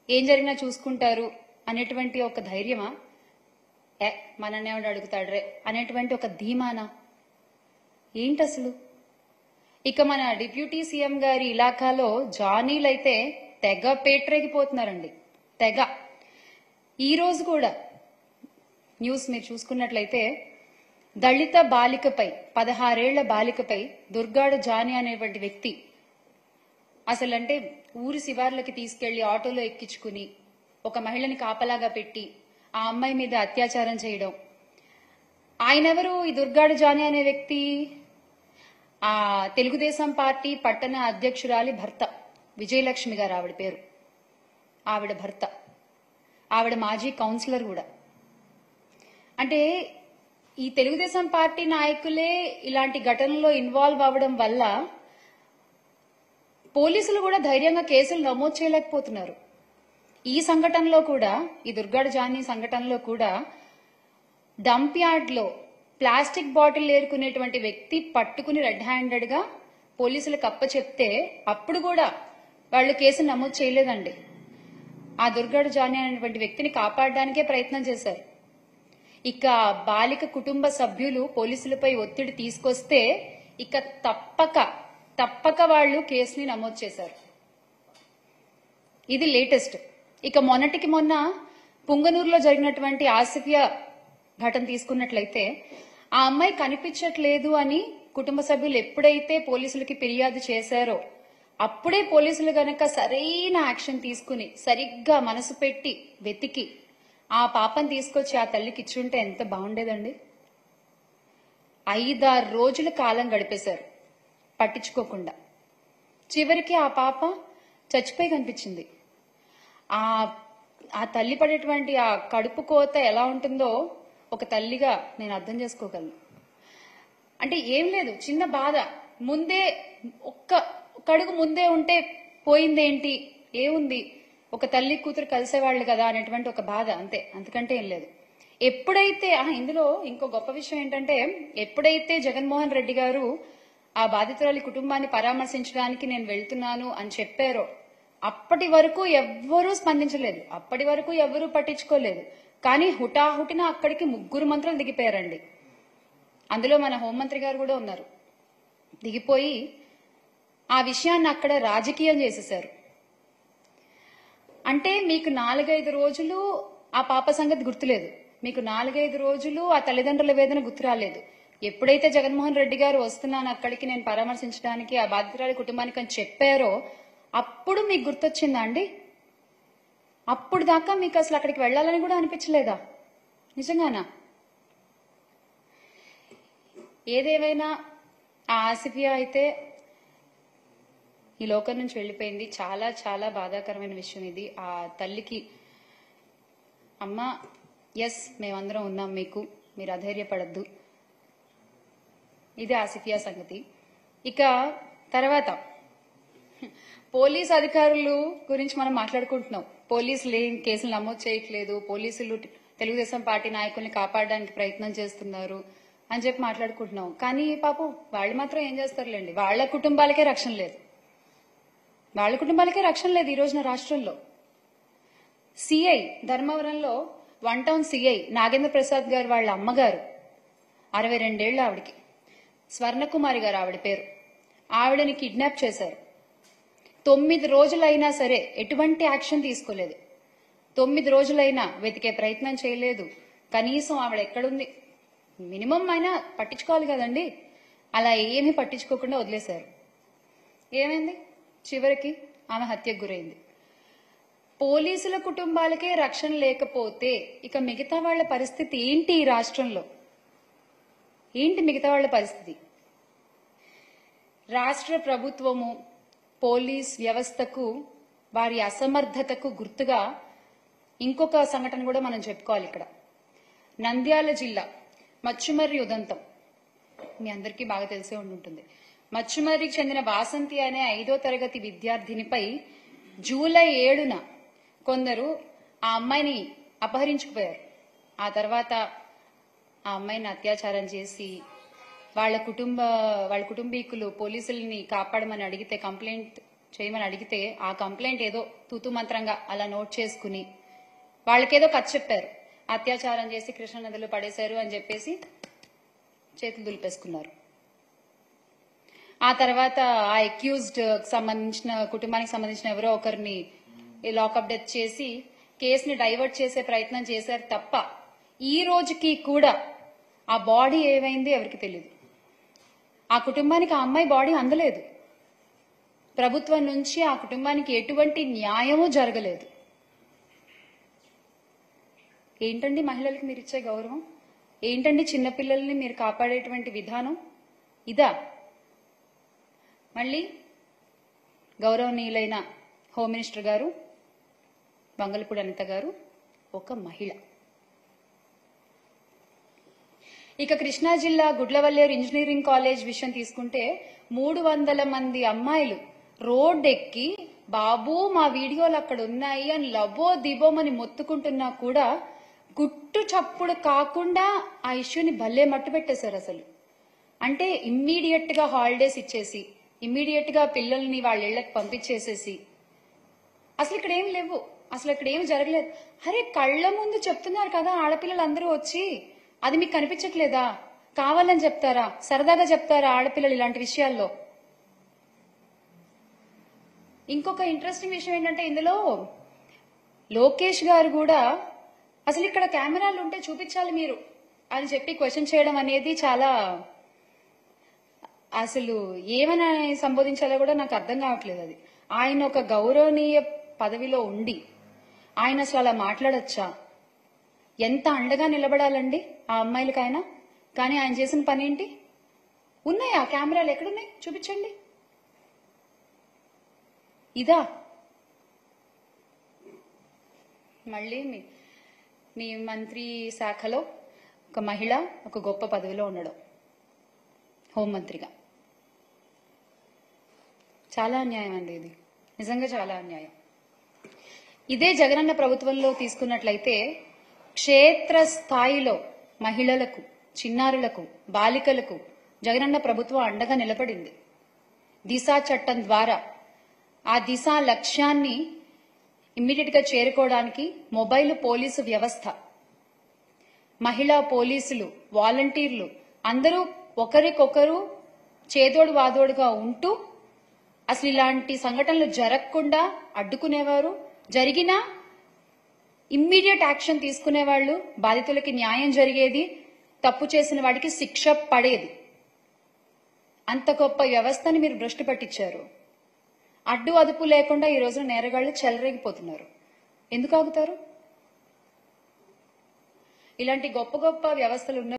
ఏం జరిగినా చూసుకుంటారు అనేటువంటి ఒక ధైర్యమా ఏ మననేవాడు అడుగుతాడు రే అనేటువంటి ఒక ధీమానా ఏంటి అసలు ఇక మన డిప్యూటీ సీఎం గారి ఇలాకాలో జానీలైతే తెగ పేట్రేగిపోతున్నారండి తెగ ఈ రోజు కూడా న్యూస్ మీరు చూసుకున్నట్లయితే దళిత బాలికపై పదహారేళ్ల బాలికపై దుర్గాడు జానీ అనేటువంటి వ్యక్తి అసలు అంటే ఊరి శివార్లకి తీసుకెళ్లి ఆటోలో ఎక్కించుకుని ఒక మహిళని కాపలాగా పెట్టి ఆ అమ్మాయి మీద అత్యాచారం చేయడం ఆయన ఎవరు ఈ దుర్గాడు జానీ అనే వ్యక్తి ఆ తెలుగుదేశం పార్టీ పట్టణ అధ్యక్షురాలి భర్త విజయలక్ష్మి గారు ఆవిడ పేరు ఆవిడ భర్త ఆవిడ మాజీ కౌన్సిలర్ కూడా అంటే ఈ తెలుగుదేశం పార్టీ నాయకులే ఇలాంటి ఘటనలో ఇన్వాల్వ్ అవ్వడం వల్ల పోలీసులు కూడా ధైర్యంగా కేసులు నమోదు చేయలేకపోతున్నారు ఈ సంఘటనలో కూడా ఈ దుర్గాడ జానీ సంఘటనలో కూడా డంప్ యార్డ్ లో ప్లాస్టిక్ బాటిల్ ఏరుకునేటువంటి వ్యక్తి పట్టుకుని రెడ్ హ్యాండెడ్ గా పోలీసులకు అప్ప చెప్తే అప్పుడు కూడా వాళ్ళు కేసు నమోదు చేయలేదండి ఆ దుర్గాడ జానీ అనేటువంటి వ్యక్తిని కాపాడడానికే ప్రయత్నం చేశారు ఇక బాలిక కుటుంబ సభ్యులు పోలీసులపై ఒత్తిడి తీసుకొస్తే ఇక తప్పక తప్పక వాళ్ళు కేసుని నమోదు చేశారు ఇది లేటెస్ట్ ఇక మొన్నటికి మొన్న పుంగనూరులో జరిగినటువంటి ఆసిఫియా ఘటన తీసుకున్నట్లయితే ఆ అమ్మాయి కనిపించట్లేదు అని కుటుంబ సభ్యులు ఎప్పుడైతే పోలీసులకి ఫిర్యాదు చేశారో అప్పుడే పోలీసులు గనక సరైన యాక్షన్ తీసుకుని సరిగ్గా మనసు పెట్టి వెతికి ఆ పాపని తీసుకొచ్చి ఆ తల్లికి ఇచ్చుంటే ఎంత బాగుండేదండి ఐదారు రోజుల కాలం గడిపేశారు పట్టించుకోకుండా చివరికి ఆ పాప చచ్చిపోయి కనిపించింది ఆ ఆ తల్లి పడేటువంటి ఆ కడుపు కోత ఎలా ఉంటుందో ఒక తల్లిగా నేను అర్థం చేసుకోగలను అంటే ఏం లేదు చిన్న బాధ ముందే ఒక్క కడుగు ముందే ఉంటే పోయిందేంటి ఏముంది ఒక తల్లి కూతురు కలిసేవాళ్ళు కదా అనేటువంటి ఒక బాధ అంతే అంతకంటే ఏం లేదు ఎప్పుడైతే ఆ, ఇందులో ఇంకో గొప్ప విషయం ఏంటంటే ఎప్పుడైతే జగన్మోహన్ రెడ్డి గారు ఆ బాధితురాలి కుటుంబాన్ని పరామర్శించడానికి నేను వెళ్తున్నాను అని చెప్పారో అప్పటి వరకు ఎవ్వరూ స్పందించలేదు అప్పటి వరకు ఎవ్వరూ పట్టించుకోలేదు కానీ హుటాహుటిన అక్కడికి ముగ్గురు మంత్రులు దిగిపోయారండి అందులో మన హోంమంత్రి గారు కూడా ఉన్నారు దిగిపోయి ఆ విషయాన్ని అక్కడ రాజకీయం చేసేశారు అంటే మీకు నాలుగైదు రోజులు ఆ పాప సంగతి గుర్తులేదు మీకు నాలుగైదు రోజులు ఆ తల్లిదండ్రుల వేదన గుర్తు రాలేదు ఎప్పుడైతే జగన్మోహన్ రెడ్డి గారు వస్తున్నాను అక్కడికి నేను పరామర్శించడానికి ఆ బాధితురాలి కుటుంబానికి అని చెప్పారో అప్పుడు మీకు గుర్తొచ్చిందా అండి అప్పుడు దాకా మీకు అసలు అక్కడికి వెళ్ళాలని కూడా అనిపించలేదా నిజంగానా ఏదేమైనా ఆ ఆసిఫియా అయితే ఈ లోకం నుంచి వెళ్ళిపోయింది చాలా చాలా బాధాకరమైన విషయం ఇది ఆ తల్లికి అమ్మ ఎస్ మేమందరం ఉన్నాం మీకు మీరు అధైర్యపడద్దు ఇది ఆసిఫియా సంగతి ఇక తర్వాత పోలీస్ అధికారులు గురించి మనం మాట్లాడుకుంటున్నాం పోలీసులు ఏం కేసులు నమోదు చేయట్లేదు పోలీసులు తెలుగుదేశం పార్టీ నాయకుల్ని కాపాడడానికి ప్రయత్నం చేస్తున్నారు అని చెప్పి మాట్లాడుకుంటున్నాం కానీ పాపం వాళ్ళు మాత్రం ఏం చేస్తారులేండి వాళ్ళ కుటుంబాలకే రక్షణ లేదు వాళ్ళ కుటుంబాలకే రక్షణ లేదు ఈ రోజున రాష్ట్రంలో సిఐ ధర్మవరంలో one town C I Nagendra Prasad garu వాళ్ళ అమ్మగారు అరవై రెండేళ్ల ఆవిడకి స్వర్ణకుమారి గారు ఆవిడ పేరు ఆవిడని కిడ్నాప్ చేశారు తొమ్మిది రోజులైనా సరే ఎటువంటి యాక్షన్ తీసుకోలేదు తొమ్మిది రోజులైనా వెతికే ప్రయత్నం చేయలేదు కనీసం ఆవిడ ఎక్కడుంది మినిమం అయినా పట్టించుకోవాలి కదండి అలా ఏమీ పట్టించుకోకుండా వదిలేశారు ఏమైంది చివరికి ఆమె హత్యకు గురైంది పోలీసుల కుటుంబాలకే రక్షణ లేకపోతే ఇక మిగతా వాళ్ళ పరిస్థితి ఏంటి ఈ రాష్ట్రంలో ఏంటి మిగతా వాళ్ళ పరిస్థితి రాష్ట్ర ప్రభుత్వము పోలీస్ వ్యవస్థకు వారి అసమర్థతకు గుర్తుగా ఇంకొక సంఘటన కూడా మనం చెప్పుకోవాలి ఇక్కడ నంద్యాల జిల్లా మచ్చుమర్రి ఉదంతం మీ అందరికీ బాగా తెలిసే ఉండి ఉంటుంది మచ్చుమర్రికి చెందిన వాసంతి అనే ఐదో తరగతి విద్యార్థినిపై జూలై ఏడున కొందరు ఆ అమ్మాయిని అపహరించుకుపోయారు ఆ తర్వాత ఆ అమ్మాయిని అత్యాచారం చేసి వాళ్ళ కుటుంబ వాళ్ళ కుటుంబీకులు పోలీసుల్ని కాపాడమని అడిగితే కంప్లైంట్ చేయమని అడిగితే ఆ కంప్లైంట్ ఏదో తూతు మంత్రంగా అలా నోట్ చేసుకుని వాళ్ళకేదో కథ చెప్పారు అత్యాచారం చేసి కృష్ణ నదిలో పడేశారు అని చెప్పేసి చేతులు దులిపేసుకున్నారు ఆ తర్వాత ఆ అక్యూజ్డ్ సంబంధించిన కుటుంబానికి సంబంధించిన ఎవరో ఒకరిని లాకప్ డెత్ చేసి కేసుని డైవర్ట్ చేసే ప్రయత్నం చేశారు తప్ప ఈ రోజుకి కూడా ఆ బాడీ ఏమైంది ఎవరికి తెలియదు ఆ కుటుంబానికి ఆ అమ్మాయి బాడీ అందలేదు ప్రభుత్వం నుంచి ఆ కుటుంబానికి ఎటువంటి న్యాయము జరగలేదు ఏంటండి మహిళలకు మీరు ఇచ్చే గౌరవం ఏంటండి చిన్నపిల్లల్ని మీరు కాపాడేటువంటి విధానం ఇదా మళ్ళీ గౌరవనీయులైన హోమ్ మినిస్టర్ గారు బంగళపూడి అనిత గారు ఒక మహిళ ఇక కృష్ణా జిల్లా గుడ్లవల్లేరు ఇంజనీరింగ్ కాలేజ్ విషయం తీసుకుంటే మూడు వందల మంది అమ్మాయిలు రోడ్ ఎక్కి బాబు మా వీడియోలు అక్కడ ఉన్నాయి అని లబో దిబోమని మొత్తుకుంటున్నా కూడా గుట్టు చప్పుడు కాకుండా ఆ ఇష్యూని భలే మట్టు పెట్టేశారు అసలు అంటే ఇమ్మీడియట్ గా హాలిడేస్ ఇచ్చేసి ఇమ్మీడియట్ గా పిల్లల్ని వాళ్ళ ఇళ్లకు పంపించేసేసి అసలు ఇక్కడ ఏం లేవు అసలు ఇక్కడ ఏం జరగలేదు అరే కళ్ళ ముందు చెప్తున్నారు కదా ఆడపిల్లలందరూ వచ్చి అది మీకు కనిపించట్లేదా కావాలని చెప్తారా సరదాగా చెప్తారా ఆడపిల్లలు ఇలాంటి విషయాల్లో ఇంకొక ఇంట్రెస్టింగ్ విషయం ఏంటంటే ఇందులో లోకేష్ గారు కూడా అసలు ఇక్కడ కెమెరాలు ఉంటే చూపించాలి మీరు అని చెప్పి క్వశ్చన్ చేయడం అనేది చాలా అసలు ఏమని సంబోధించాలో కూడా నాకు అర్థం కావట్లేదు అది ఆయన ఒక గౌరవనీయ పదవిలో ఉండి ఆయన అసలు అలా మాట్లాడచ్చా ఎంత అండగా నిలబడాలండి ఆ అమ్మాయిలకి ఆయన కానీ ఆయన చేసిన పని ఏంటి ఉన్నాయా కెమెరాలు ఎక్కడున్నాయి చూపించండి ఇదా మళ్ళీ మీ మీ మంత్రి శాఖలో ఒక మహిళ ఒక గొప్ప పదవిలో ఉండడం హోంమంత్రిగా చాలా అన్యాయం అండి ఇది నిజంగా చాలా అన్యాయం ఇదే జగనన్న ప్రభుత్వంలో తీసుకున్నట్లయితే క్షేత్ర స్థాయిలో మహిళలకు చిన్నారులకు బాలికలకు జగనన్న ప్రభుత్వం అండగా నిలబడింది దిశా చట్టం ద్వారా ఆ దిశ లక్ష్యాన్ని ఇమ్మీడియట్ గా చేరుకోవడానికి మొబైల్ పోలీసు వ్యవస్థ మహిళా పోలీసులు వాలంటీర్లు అందరూ ఒకరికొకరు చేదోడు వాదోడుగా ఉంటూ అసలు ఇలాంటి సంఘటనలు జరగకుండా అడ్డుకునేవారు జరిగినా ఇమ్మీడియట్ యాక్షన్ తీసుకునేవాళ్ళు బాధితులకి న్యాయం జరిగేది తప్పు చేసిన వాడికి శిక్ష పడేది అంత గొప్ప వ్యవస్థని మీరు భ్రష్టు పట్టించారు అడ్డు అదుపు లేకుండా ఈ రోజున నేరగాళ్లు చెలరేగిపోతున్నారు ఎందుకు ఆగుతారు ఇలాంటి గొప్ప గొప్ప వ్యవస్థలు ఉన్న